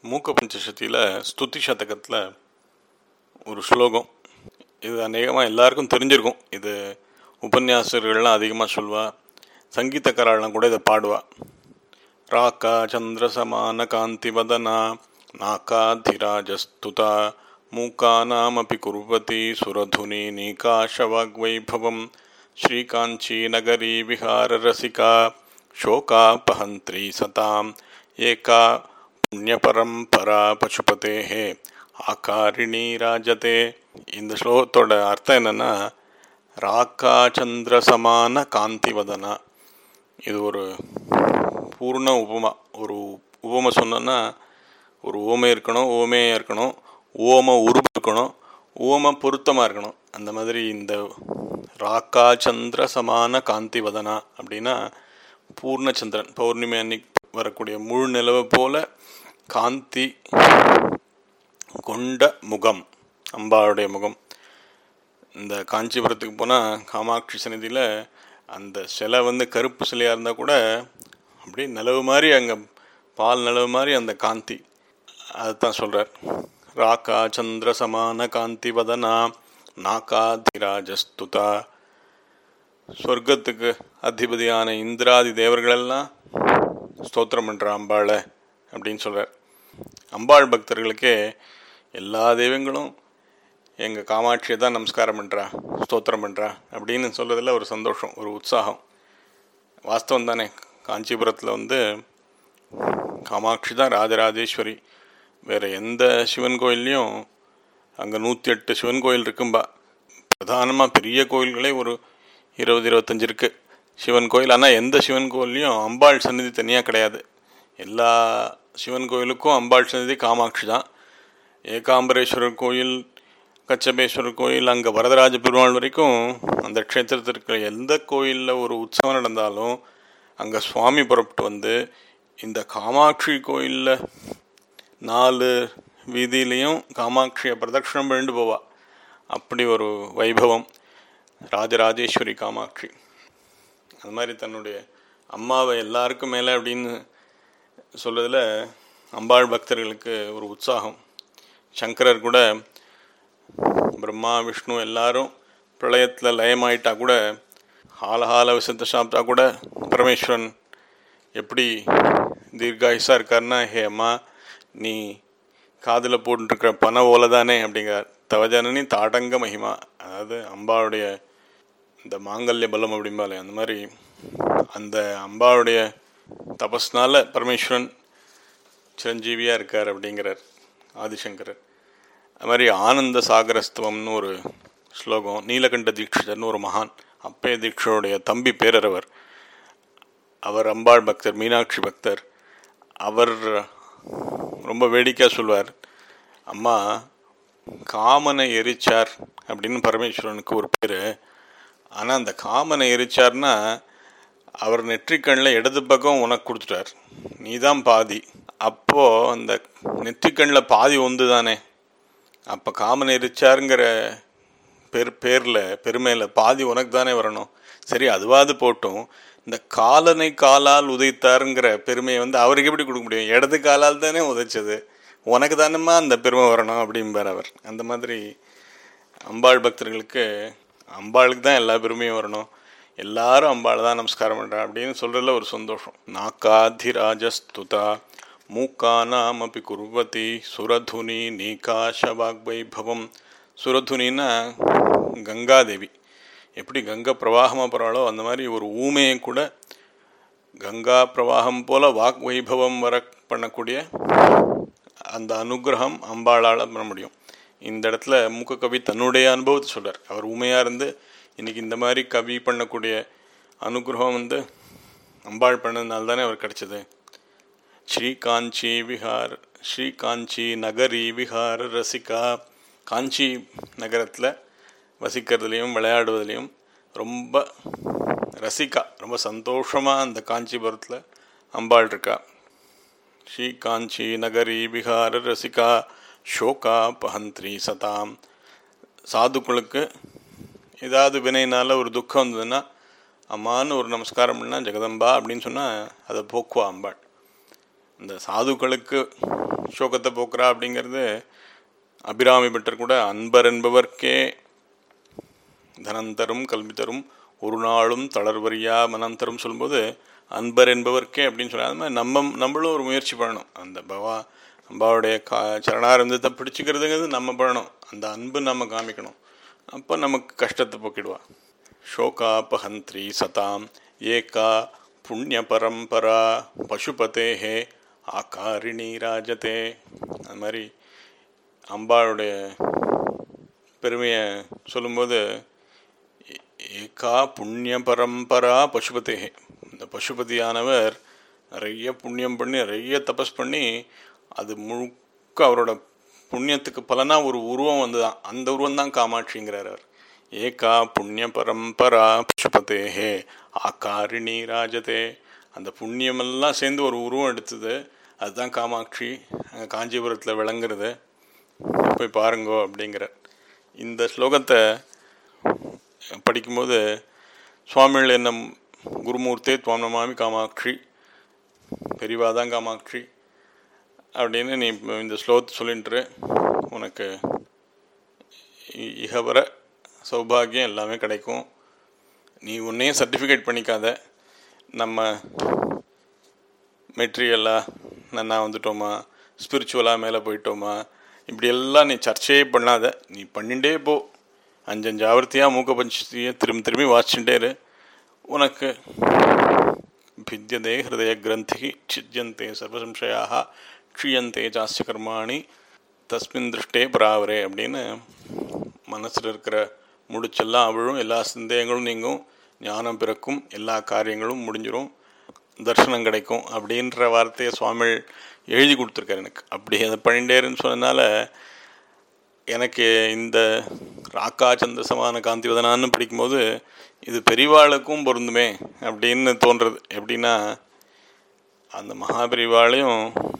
மூக்க பஞ்சசதியில் ஸ்துதி சதகத்தில் ஒரு ஸ்லோகம் இது அநேகமாக எல்லாருக்கும் தெரிஞ்சிருக்கும் இது உபன்யாசகர்கள்லாம் அதிகமாக சொல்வா சங்கீதக்காரெல்லாம் கூட இதை பாடுவா ராக்கா சந்திரசமான காந்திவதனா நாக்காதிராஜஸ்துதா மூக்கானாமபி குர்வதி சுரதுனி நீகாஷவாக்வைபவம் श्रीकाञ्चीनगरी विहाररसिका शोकापहन्त्री सताम् एका புண்ணியபரம்பரா பசுபதேஹே ஆகாரிணி ராஜதே இந்த ஸ்லோகத்தோட அர்த்தம் என்னன்னா ராக்கா சந்திர சமான காந்திவதனா இது ஒரு பூர்ண உபமா ஒரு உபமை சொன்னோன்னா ஒரு ஓமை இருக்கணும் ஓமையாக இருக்கணும் ஓம உருவு இருக்கணும் ஓம பொருத்தமாக இருக்கணும் அந்த மாதிரி இந்த ராக்கா சந்திர சமான காந்திவதனா அப்படின்னா பூர்ணச்சந்திரன் பௌர்ணமி அன்னைக்கு வரக்கூடிய முழு நிலவை போல காந்தி கொண்ட முகம் அம்பாளுடைய முகம் இந்த காஞ்சிபுரத்துக்கு போனால் காமாட்சி சந்நிதியில் அந்த சிலை வந்து கருப்பு சிலையாக இருந்தால் கூட அப்படியே நிலவு மாதிரி அங்கே பால் நிலவு மாதிரி அந்த காந்தி அதுதான் சொல்கிறார் ராக்கா சந்திர சமான காந்தி வதனா நாகாதிராஜஸ்துதா சொர்க்கத்துக்கு அதிபதியான இந்திராதி தேவர்களெல்லாம் ஸ்தோத்திரம் பண்ணுற அம்பாளை அப்படின்னு சொல்கிறார் அம்பாள் பக்தர்களுக்கே எல்லா தெய்வங்களும் எங்கள் காமாட்சியை தான் நமஸ்காரம் பண்ணுறா ஸ்தோத்திரம் பண்ணுறா அப்படின்னு சொல்கிறதுல ஒரு சந்தோஷம் ஒரு உற்சாகம் வாஸ்தவம் தானே காஞ்சிபுரத்தில் வந்து காமாட்சி தான் ராஜராஜேஸ்வரி வேறு எந்த சிவன் கோயில்லையும் அங்கே நூற்றி எட்டு சிவன் கோயில் இருக்கும்பா பிரதானமாக பெரிய கோயில்களே ஒரு இருபது இருபத்தஞ்சி இருக்குது சிவன் கோயில் ஆனால் எந்த சிவன் கோயில்லையும் அம்பாள் சந்நிதி தனியாக கிடையாது எல்லா சிவன் கோயிலுக்கும் அம்பாள் சந்நிதி காமாட்சி தான் ஏகாம்பரேஸ்வரர் கோயில் கச்சபேஸ்வரர் கோயில் அங்கே வரதராஜ பெருமாள் வரைக்கும் அந்த க்ஷேத்திரத்தில் இருக்கிற எந்த கோயிலில் ஒரு உற்சவம் நடந்தாலும் அங்கே சுவாமி புறப்பட்டு வந்து இந்த காமாட்சி கோயிலில் நாலு வீதியிலையும் காமாட்சியை பிரதட்சிணம் பண்ணிட்டு போவா அப்படி ஒரு வைபவம் ராஜராஜேஸ்வரி காமாட்சி அது மாதிரி தன்னுடைய அம்மாவை எல்லாருக்கும் மேலே அப்படின்னு சொல்கிறதுல அம்பாள் பக்தர்களுக்கு ஒரு உற்சாகம் சங்கரர் கூட பிரம்மா விஷ்ணு எல்லாரும் பிரளயத்தில் லயமாயிட்டா கூட ஹாலஹால விசத்தை சாப்பிட்டா கூட பரமேஸ்வரன் எப்படி தீர்காயுஷாக இருக்காருன்னா ஹே அம்மா நீ காதில் போட்டுருக்கிற பண ஓலை தானே அப்படிங்கிறார் தவஜனனி தாடங்க மகிமா அதாவது அம்பாவுடைய இந்த மாங்கல்ய பலம் அப்படிம்பாலே அந்த மாதிரி அந்த அம்பாவுடைய தபஸ்னால பரமேஸ்வரன் சிரஞ்சீவியாக இருக்கார் அப்படிங்கிறார் ஆதிசங்கரர் அது மாதிரி ஆனந்த சாகரஸ்தவம்னு ஒரு ஸ்லோகம் நீலகண்ட தீட்சிதர்னு ஒரு மகான் அப்பய தீட்சருடைய தம்பி பேரரவர் அவர் அம்பாள் பக்தர் மீனாட்சி பக்தர் அவர் ரொம்ப வேடிக்கையாக சொல்வார் அம்மா காமனை எரிச்சார் அப்படின்னு பரமேஸ்வரனுக்கு ஒரு பேர் ஆனால் அந்த காமனை எரிச்சார்னா அவர் நெற்றிக்கண்ணில் இடது பக்கம் உனக்கு கொடுத்துட்டார் நீ தான் பாதி அப்போது அந்த நெற்றிக்கண்ணில் பாதி ஒன்று தானே அப்போ காமனை எரிச்சாருங்கிற பேர் பேரில் பெருமையில் பாதி உனக்கு தானே வரணும் சரி அதுவாது போட்டும் இந்த காலனை காலால் உதைத்தாருங்கிற பெருமையை வந்து அவருக்கு எப்படி கொடுக்க முடியும் இடது காலால் தானே உதைச்சது உனக்கு தானேம்மா அந்த பெருமை வரணும் அப்படிம்பார் அவர் அந்த மாதிரி அம்பாள் பக்தர்களுக்கு அம்பாளுக்கு தான் எல்லா பெருமையும் வரணும் எல்லாரும் அம்பாள் தான் நமஸ்காரம் பண்ணுறா அப்படின்னு சொல்கிறதுல ஒரு சந்தோஷம் நாக்காதிராஜஸ்துதா மூக்கானாமபி குர்வதி சுரதுனி நீகாஷவாக்வைபவம் சுரதுனின்னா கங்காதேவி எப்படி கங்கை பிரவாகமாக போகிறாளோ அந்த மாதிரி ஒரு ஊமையை கூட கங்கா பிரவாகம் போல வாக் வைபவம் வர பண்ணக்கூடிய அந்த அனுகிரகம் அம்பாளால் பண்ண முடியும் இந்த இடத்துல மூக்க கவி தன்னுடைய அனுபவத்தை சொல்கிறார் அவர் ஊமையாக இருந்து இன்றைக்கி இந்த மாதிரி கவி பண்ணக்கூடிய அனுகிரகம் வந்து அம்பாள் பண்ணதுனால தானே அவர் கிடச்சிது ஸ்ரீ காஞ்சி விஹார் ஸ்ரீ காஞ்சி நகரி விஹார ரசிகா காஞ்சி நகரத்தில் வசிக்கிறதுலையும் விளையாடுவதிலையும் ரொம்ப ரசிகா ரொம்ப சந்தோஷமாக அந்த காஞ்சிபுரத்தில் அம்பாள் இருக்கா ஸ்ரீ காஞ்சி நகரி விஹார ரசிகா ஷோகா பஹந்திரி சதாம் சாதுக்களுக்கு ஏதாவது வினைனால ஒரு துக்கம் வந்ததுன்னா அம்மான்னு ஒரு நமஸ்காரம் பண்ணால் ஜெகதம்பா அப்படின்னு சொன்னால் அதை போக்குவா அம்பாள் இந்த சாதுக்களுக்கு சோகத்தை போக்குறா அப்படிங்கிறது அபிராமி பட்டர் கூட அன்பர் என்பவர்க்கே தனந்தரும் கல்வி தரும் ஒரு நாளும் தளர்வரியா மனம் தரும் சொல்லும்போது அன்பர் என்பவர்க்கே அப்படின்னு சொல்லி அது மாதிரி நம்ம நம்மளும் ஒரு முயற்சி பண்ணணும் அந்த பவா அம்பாவுடைய கா சரணாரந்தத்தை பிடிச்சிக்கிறதுங்கிறது நம்ம பண்ணணும் அந்த அன்பு நம்ம காமிக்கணும் அப்போ நமக்கு கஷ்டத்தை போக்கிடுவா शोकापहन्त्री सताम् एका புண்ணியபரம்பரா பசுபதேஹே ஆகாரிணி ராஜதே அது மாதிரி அம்பாளுடைய பெருமையை சொல்லும்போது ஏ- ஏகா புண்ணிய பரம்பரா பசுபதேஹே இந்த பசுபதியானவர் நிறைய புண்ணியம் பண்ணி நிறைய தபஸ் பண்ணி அது முழுக்க அவரோட புண்ணியத்துக்கு பலனா ஒரு உருவம் வந்துதான் அந்த உருவம் தான் காமாட்சிங்கிறார் அவர் ஏகா புண்ணிய பரம்பரா பசுபதேஹே ஆகாரிணி ராஜதே அந்த புண்ணியமெல்லாம் சேர்ந்து ஒரு உருவம் எடுத்தது அதுதான் காமாட்சி அங்கே காஞ்சிபுரத்தில் விளங்குறது போய் பாருங்கோ அப்படிங்கிற இந்த ஸ்லோகத்தை படிக்கும்போது சுவாமிகள் என்ன குருமூர்த்தே துவாம் நமாமி காமாட்சி பெரியவா தான் காமாட்சி அப்படின்னு நீ இப்ப இந்த ஸ்லோகத்தை சொல்லிட்டு உனக்கு இ- இகவர சௌபாகியம் எல்லாமே கிடைக்கும் நீ உன்னையும் சர்டிஃபிகேட் பண்ணிக்காத நம்ம மெட்டீரியலாக நன்னா வந்துட்டோமா ஸ்பிரிச்சுவலாக மேலே போயிட்டோமா இப்படி எல்லாம் நீ சர்ச்சையே பண்ணாத நீ பண்ணிட்டே போ அஞ்சஞ்சு ஆவர்த்தியாக மூக்க பஞ்சத்தையே திரும்பி திரும்பி வாசிச்சுட்டே இரு உனக்கு भिद्यते हृदयग्रन्थिः छिद्यन्ते सर्वसंशयाः க்ஷீயந்தே சாஸ்ய கர்மாணி தஸ்மின் திருஷ்டே பராவரே அப்படின்னு மனசில் இருக்கிற முடிச்செல்லாம் அவிழும் எல்லா சந்தேகங்களும் நீங்கும் ஞானம் பிறக்கும் எல்லா காரியங்களும் முடிஞ்சிரும் தர்சனம் கிடைக்கும் அப்படின்ற வார்த்தையை சுவாமிகள் எழுதி கொடுத்துருக்காரு எனக்கு அப்படி அதை பண்ணிட்டேருன்னு சொன்னதுனால எனக்கு இந்த ராக்கா சந்தசமான காந்திவதனான்னு படிக்கும்போது இது பெரிவாளுக்கும் பொருந்துமே அப்படின்னு தோன்றுறது எப்படின்னா அந்த மகாபெரிவாளையும்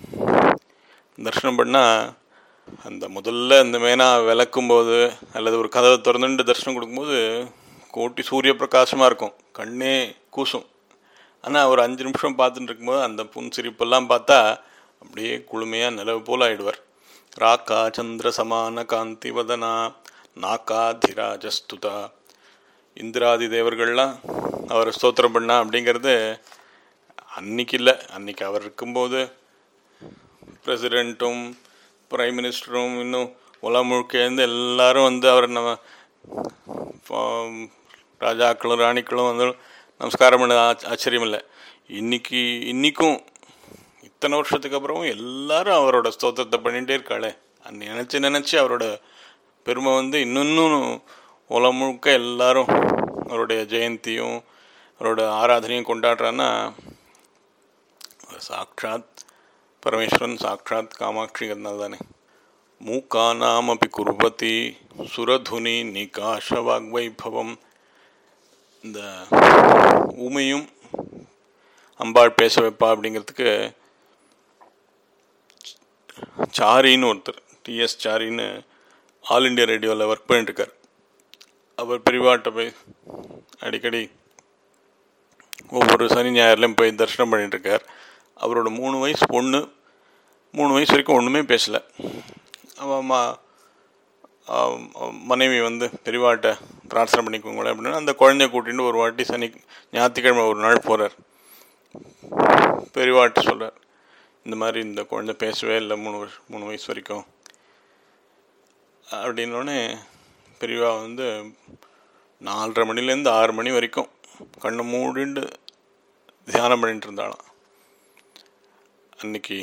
தரிசனம் பண்ணால் அந்த முதல்ல இந்த மேனா விளக்கும்போது அல்லது ஒரு கதவை திறந்துட்டு தரிசனம் கொடுக்கும்போது கோட்டி சூரிய பிரகாசமாக இருக்கும் கண்ணே கூசும் ஆனால் ஒரு அஞ்சு நிமிஷம் பார்த்துட்டு இருக்கும்போது அந்த புன் சிரிப்பெல்லாம் பார்த்தா அப்படியே குளுமையாக நிலவு போல் ஆயிடுவார் ராக்கா சந்திர சமான காந்தி வதனா நாக்காதிராஜஸ்துதா இந்திராதி தேவர்கள்லாம் அவரை ஸ்தோத்திரம் பண்ணா அப்படிங்கிறது அன்னைக்கு இல்லை அன்னைக்கு அவர் இருக்கும்போது பிரசிடெண்ட்டும் பிரைம் மினிஸ்டரும் இன்னும் உலகம் முழுக்க இருந்து எல்லாரும் வந்து அவர் நம்ம ஆம், ராஜாக்களும் ராணிக்களும் வந்து நமஸ்காரம் பண்ண ஆச்ச- ஆச்சரியம் இல்லை இன்னைக்கு இன்னைக்கும் இத்தனை வருஷத்துக்கு அப்புறமும் எல்லாரும் அவரோட ஸ்தோத்திரத்தை பண்ணிகிட்டே இருக்காளே அன்னை நினச்சி நினச்சி அவரோட பெருமை வந்து இன்னும் உலகம் முழுக்க எல்லாரும் அவருடைய ஜெயந்தியும் அவரோட ஆராதனையும் கொண்டாடுறான்னா சாக்ஷாத் பரமேஸ்வரன் சாக்ஷாத் காமாட்சிங்கிறதுனால தானே மூக்கானாமபி குர்வதி சுரதுனி நிகாஷ வாக்வைபவம் இந்த ஊமையும் அம்பாள் பேச வைப்பா அப்படிங்கிறதுக்கு சாரின்னு ஒருத்தர் டிஎஸ் சாரின்னு ஆல் இண்டியா ரேடியோவில் ஒர்க் பண்ணிட்டுருக்கார் அவர் பெரியவாட்ட போய் அடிக்கடி ஒவ்வொரு சனி ஞாயிறுலையும் போய் தரிசனம் பண்ணிட்டு இருக்கார் அவரோட மூணு வயசு பொண்ணு மூணு வயசு வரைக்கும் ஒன்றுமே பேசலை அவன் மா அவன் அவன் மனைவி வந்து பெரியவாட்ட பிரார்த்தனை பண்ணிக்கோங்களேன் அப்படின்னு அந்த குழந்தைய கூட்டிட்டு ஒரு வாட்டி சனி ஞாயிற்றுக்கிழமை ஒரு நாள் போகிறார் பெரியவாட்ட சொல்கிறார் இந்த மாதிரி இந்த குழந்தை பேசவே இல்லை மூணு வருஷம் மூணு வயசு வரைக்கும் அப்படின்னோடனே பெரியவா வந்து நாலரை மணிலேருந்து ஆறு மணி வரைக்கும் கண்ணை மூடிண்டு தியானம் பண்ணிட்டு இருந்தாளாம் அன்னைக்கு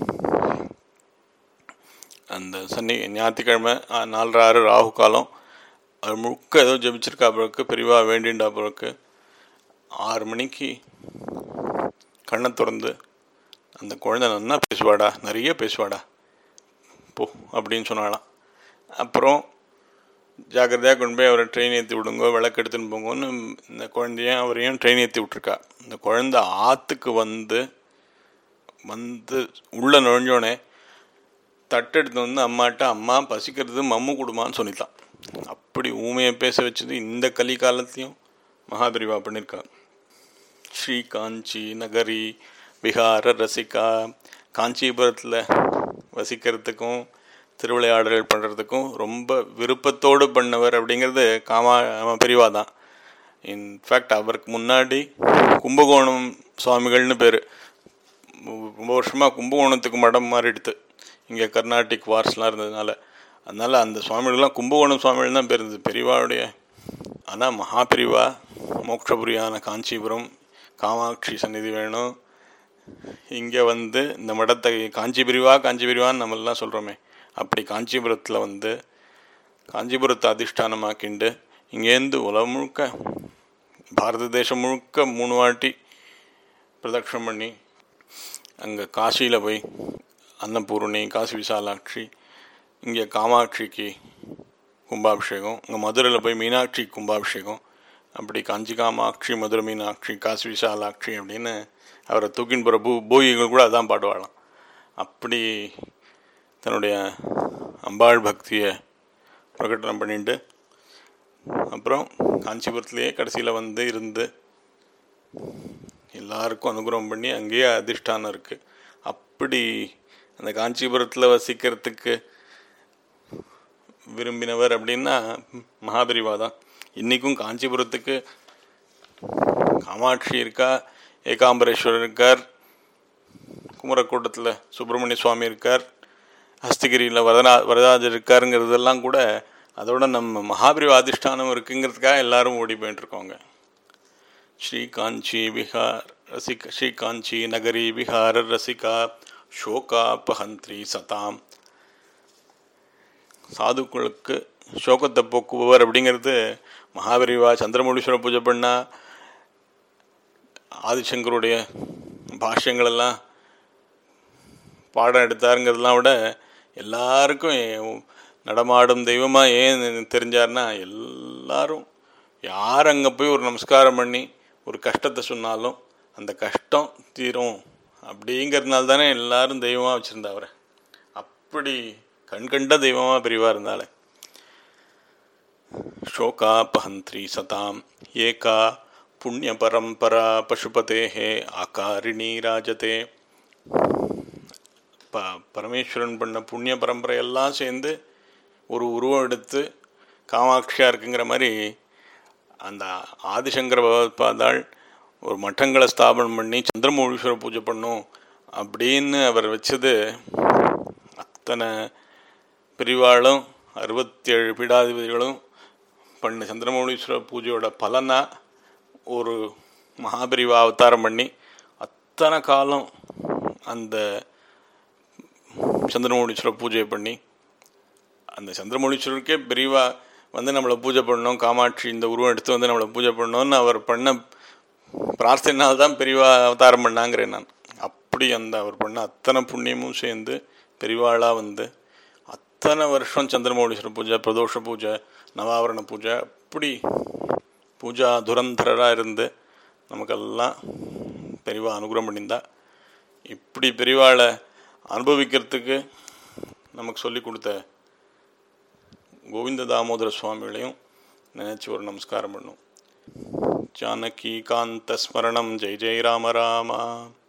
அந்த சனி ஞாயிற்றுக்கிழமை ஆ, நாலரை ஆறு ராகு காலம் அது முழுக்க ஏதோ ஜெபிச்சிருக்கா பிறகு பெரியவா வேண்டிண்டா பிறகு ஆறு மணிக்கு கண்ணை திறந்து அந்த குழந்தை நன்னா பேசுவாடா நிறைய பேசுவாடா போ அப்படின்னு சொன்னாலாம் அப்புறம் ஜாக்கிரதையாக கொண்டு போய் அவரை ட்ரெயின் ஏற்றி விடுங்க விளக்கு எடுத்துன்னு போங்கன்னு இந்த குழந்தையும் அவரையும் ட்ரெயின் ஏற்றி விட்ருக்கா இந்த குழந்தை ஆற்றுக்கு வந்து வந்து உள்ளே நுழைஞ்சோடனே தட்டெடுத்து வந்து அம்மாட்ட அம்மா பசிக்கிறது மம்மு கொடுமான்னு சொல்லித்தான் அப்படி ஊமையை பேச வச்சது இந்த கலி காலத்தையும் மகாபெரிவா பண்ணியிருக்கா ஸ்ரீ காஞ்சி நகரி விஹார ரசிகா காஞ்சிபுரத்தில் வசிக்கிறதுக்கும் திருவிளையாடல்கள் பண்ணுறதுக்கும் ரொம்ப விருப்பத்தோடு பண்ணவர் அப்படிங்கிறது காமா பெரியவா தான் இன்ஃபேக்ட் அவருக்கு முன்னாடி கும்பகோணம் சுவாமிகள்னு பேர் ரொம்ப வருஷமாக கும்பகோணத்துக்கு மடம் மாறிடுது இங்கே கர்நாடிக் வார்ஸ்லாம் இருந்ததுனால அதனால் அந்த சுவாமிகள்லாம் கும்பகோணம் சுவாமிகள் தான் பேர் இருந்தது பெரியவாவுடைய ஆனால் மகாபிரிவா மோட்சபுரியான காஞ்சிபுரம் காமாட்சி சந்நிதி வேணும் இங்கே வந்து இந்த மடத்தை காஞ்சி பிரிவா காஞ்சி பிரிவான்னு நம்மளாம் சொல்கிறோமே அப்படி காஞ்சிபுரத்தில் வந்து காஞ்சிபுரத்தை அதிஷ்டானமாக்கிண்டு இங்கேருந்து உலகம் முழுக்க பாரத தேசம் முழுக்க மூணு வாட்டி பிரதட்சணம் பண்ணி அங்கே காசியில் போய் அன்னபூர்ணி காசி விசாலாட்சி இங்கே காமாட்சிக்கு கும்பாபிஷேகம் இங்கே மதுரையில் போய் மீனாட்சி கும்பாபிஷேகம் அப்படி காஞ்சி காமாட்சி மதுரை மீனாட்சி காசி விசாலாட்சி அப்படின்னு அவரை தூக்கின் போகிற பூ பூயிகள் கூட அதான் பாடுவாளாம் அப்படி தன்னுடைய அம்பாள் பக்தியை பிரகடனம் பண்ணிட்டு அப்புறம் காஞ்சிபுரத்துலேயே கடைசியில் வந்து இருந்து எல்லாருக்கும் அனுகிரகம் பண்ணி அங்கேயே அதிஷ்டானம் இருக்குது அப்படி அந்த காஞ்சிபுரத்தில் வசிக்கிறதுக்கு விரும்பினவர் அப்படின்னா மகாபெரிவா தான் இன்றைக்கும் காஞ்சிபுரத்துக்கு காமாட்சி இருக்கா ஏகாம்பரேஸ்வரர் இருக்கார் குமரக்கூட்டத்தில் சுப்பிரமணிய சுவாமி இருக்கார் ஹஸ்தகிரியில் வரதா வரதாஜர் இருக்காருங்கிறதெல்லாம் கூட அதோட நம்ம மகாபிரிவ அதிஷ்டானம் இருக்குங்கிறதுக்காக எல்லாரும் ஓடி போயிட்டுருக்கோங்க ஸ்ரீ காஞ்சி விஹார் ரசிக ஸ்ரீ காஞ்சி நகரி விஹார ரசிகா ஷோகாபஹந்திரி சதாம் சாதுக்களுக்கு சோகத்தை போக்குபவர் அப்படிங்கிறது மகாபெரிவா சந்திரமௌலீஸ்வரர் பூஜை பண்ணா ஆதிசங்கருடைய பாஷ்யங்களெல்லாம் பாடம் எடுத்தாருங்கிறதெல்லாம் விட எல்லாருக்கும் நடமாடும் தெய்வமாக ஏன் தெரிஞ்சார்னா எல்லாரும் யார் அங்கே போய் ஒரு நமஸ்காரம் பண்ணி ஒரு கஷ்டத்தை சொன்னாலும் அந்த கஷ்டம் தீரும் அப்படிங்கிறதுனால தானே எல்லாரும் தெய்வமாக வச்சுருந்தா அவரை அப்படி கண்கண்ட தெய்வமாக பெரியவா இருந்தாலே शोकापहन्त्री सताम् एका पुण्यपरम्परा पशुपतेः ஆகாரிணி ராஜதே ப பரமேஸ்வரன் பண்ண புண்ணிய பரம்பரையெல்லாம் சேர்ந்து ஒரு உருவம் எடுத்து காமாட்சியாக இருக்குங்கிற மாதிரி அந்த ஆதிசங்கர பகவத்பாதாள் ஒரு மட்டங்களை ஸ்தாபனம் பண்ணி சந்திரமௌழீஸ்வர பூஜை பண்ணும் அப்படின்னு அவர் வச்சது அத்தனை பிரிவாளும் அறுபத்தேழு பீடாதிபதிகளும் பண்ண சந்திரமௌலீஸ்வர பூஜையோட பலனா ஒரு மகாபிரிவா அவதாரம் பண்ணி அத்தனை காலம் அந்த சந்திரமௌலீஸ்வர பூஜையை பண்ணி அந்த சந்திரமௌலீஸ்வரருக்கே பிரிவா வந்து நம்மளை பூஜை பண்ணணும் காமாட்சி இந்த உருவம் எடுத்து வந்து நம்மளை பூஜை பண்ணணும்னு அவர் பண்ண பிரார்த்தனைனால் தான் பெரியவா அவதாரம் பண்ணாங்கிறேன் நான் அப்படி அந்த அவர் பண்ண அத்தனை புண்ணியமும் சேர்ந்து பெரியவாளாக வந்து அத்தனை வருஷம் சந்திரமௌலீஸ்வர பூஜை பிரதோஷ பூஜை நவாவரண பூஜை அப்படி பூஜா துரந்தராக இருந்து நமக்கெல்லாம் பெரிவா அனுகிரகம் பண்ணியிருந்தா இப்படி பெரிவாளை அனுபவிக்கிறதுக்கு நமக்கு சொல்லி கொடுத்த கோவிந்த தாமோதர சுவாமிகளையும் நினச்சி ஒரு நமஸ்காரம் பண்ணும் ஜானகி காந்த ஸ்மரணம் ஜெய் ஜெய் ராம ராமா